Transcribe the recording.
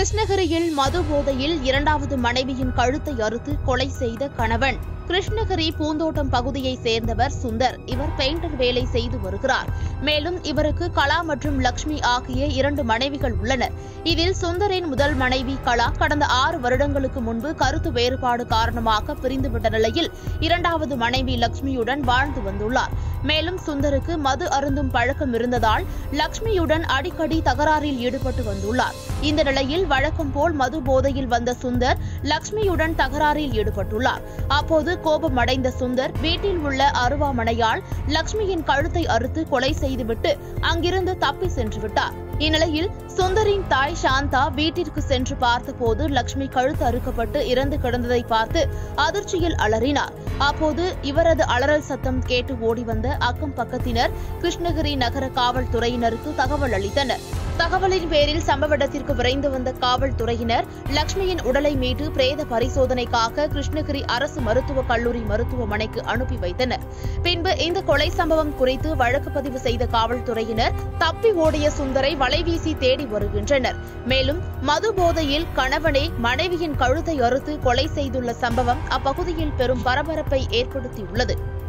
கிருஷ்ணகிரியில் மது போதையில் இரண்டாவது மனைவியின் கழுத்தை அறுத்து கொலை செய்த கணவன் கிருஷ்ணகிரி பூந்தோட்டம் பகுதியைச் சேர்ந்தவர் சுந்தர் இவர் பெயிண்டர் வேலை செய்து வருகிறார் மேலும் இவருக்கு கலா மற்றும் லக்ஷ்மி ஆகிய இரண்டு மனைவிகள் உள்ளனர் இதில் சுந்தரின் முதல் மனைவி கலா கடந்த ஆறு வருடங்களுக்கு முன்பு கருத்து வேறுபாடு காரணமாக பிரிந்துவிட்ட நிலையில் இரண்டாவது மனைவி லக்ஷ்மியுடன் வாழ்ந்து வந்துள்ளார் மேலும் சுந்தருக்கு மது அருந்தும் பழக்கம் இருந்ததால் லக்ஷ்மியுடன் அடிக்கடி தகராறில் ஈடுபட்டு வந்துள்ளார் இந்த நிலையில் வழக்கம் போல் மது போதையில் வந்த சுந்தர் லக்ஷ்மியுடன் தகராறில் ஈடுபட்டுள்ளார் அப்போது கோபமடைந்த சுந்தர் வீட்டில் உள்ள அருவாமனையால் லக்ஷ்மியின் கழுத்தை அறுத்து கொலை செய்துவிட்டு அங்கிருந்து தப்பி சென்று விட்டார் இந்நிலையில் சுந்தரின் தாய் சாந்தா வீட்டிற்கு சென்று பார்த்தபோது லக்ஷ்மி கழுத்து அறுக்கப்பட்டு இறந்து கிடந்ததை பார்த்து அதிர்ச்சியில் அலறினார் அப்போது இவரது அலறல் சத்தம் கேட்டு ஓடி வந்த அக்கம் பக்கத்தினர் கிருஷ்ணகிரி நகர காவல்துறையினருக்கு தகவல் அளித்தனர் தகவலின் பேரில் சம்பவ இடத்திற்கு விரைந்து வந்த காவல்துறையினர் லக்ஷ்மியின் உடலை மீட்டு பிரேத பரிசோதனைக்காக கிருஷ்ணகிரி அரசு மருத்துவக் கல்லூரி மருத்துவமனைக்கு அனுப்பி வைத்தனர் பின்பு இந்த கொலை சம்பவம் குறித்து வழக்கு பதிவு செய்த காவல்துறையினர் தப்பி ஓடிய சுந்தரை வலைவீசி தேடி வருகின்றனர் மேலும் மது போதையில் கணவனே மனைவியின் கழுத்தை அறுத்து கொலை செய்துள்ள சம்பவம் அப்பகுதியில் பெரும் பரபரப்பை ஏற்படுத்தியுள்ளது